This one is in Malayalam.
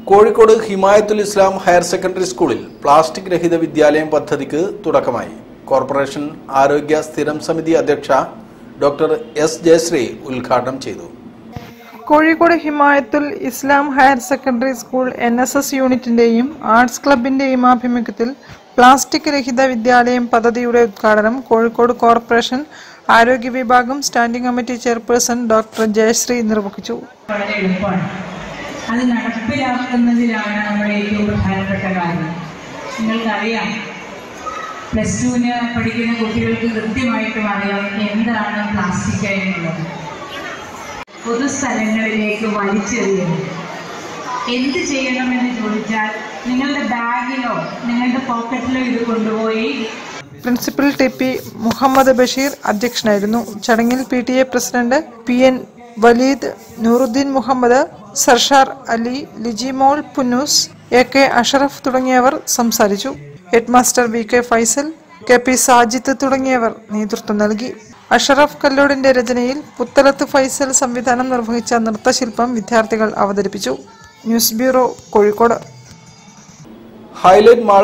കോഴിക്കോട് ഹിമായത്തുൽ ഇസ്ലാം ഹയർ സെക്കൻഡറി സ്കൂളിൽ പ്ലാസ്റ്റിക് രഹിത വിദ്യാലയം പദ്ധതിക്ക് തുടക്കമായി കോർപ്പറേഷൻ ആരോഗ്യ സ്ഥിരം സമിതി അധ്യക്ഷ ഡോക്ടർ എസ് ജയശ്രീ ഉദ്ഘാടനം ചെയ്തു Kozhikode Himayathul Islam higher secondary school N S S യൂണിറ്റിന്റെയും ആർട്സ് ക്ലബിന്റെയും ആഭിമുഖ്യത്തിൽ പ്ലാസ്റ്റിക് രഹിത വിദ്യാലയം പദ്ധതിയുടെ ഉദ്ഘാടനം കോഴിക്കോട് കോർപ്പറേഷൻ ആരോഗ്യ വിഭാഗം standing committee chairperson doctor Jayasree നിർവഹിച്ചു വളരെ എളുപ്പമാണ് അത് നടപ്പിലാക്കുന്നതിലാണ് നമ്മുടെ ഏറ്റവും പ്രധാനപ്പെട്ട കാര്യം നിങ്ങൾക്കറിയാം പ്ലസ് ടുവിന് പഠിക്കുന്ന കുട്ടികൾക്ക് കൃത്യമായിട്ടും അറിയാം എന്താണ് പ്ലാസ്റ്റിക് എന്നുള്ളത് പൊതുസ്ഥലങ്ങളിലേക്ക് വലിച്ചെറിയുന്നു എന്ത് ചെയ്യണമെന്ന് ചോദിച്ചാൽ നിങ്ങളുടെ ബാഗിലോ നിങ്ങളുടെ പോക്കറ്റിലോ ഇത് കൊണ്ടുപോയി principal T P Muhammad Basheer അധ്യക്ഷനായിരുന്നു ചടങ്ങിൽ P T A president P N Valeed Nooruddin Muhammad Sarshar Ali Lijimol Punnoose A K Ashraf തുടങ്ങിയവർ സംസാരിച്ചു headmaster V K Faisal K P Sajith തുടങ്ങിയവർ നേതൃത്വം നൽകി അഷറഫ് കല്ലോടിന്റെ രചനയിൽ പുത്തലത്ത് ഫൈസൽ സംവിധാനം നിർവഹിച്ച നൃത്തശില്പം വിദ്യാർത്ഥികൾ അവതരിപ്പിച്ചു news bureau Kozhikode highlight mall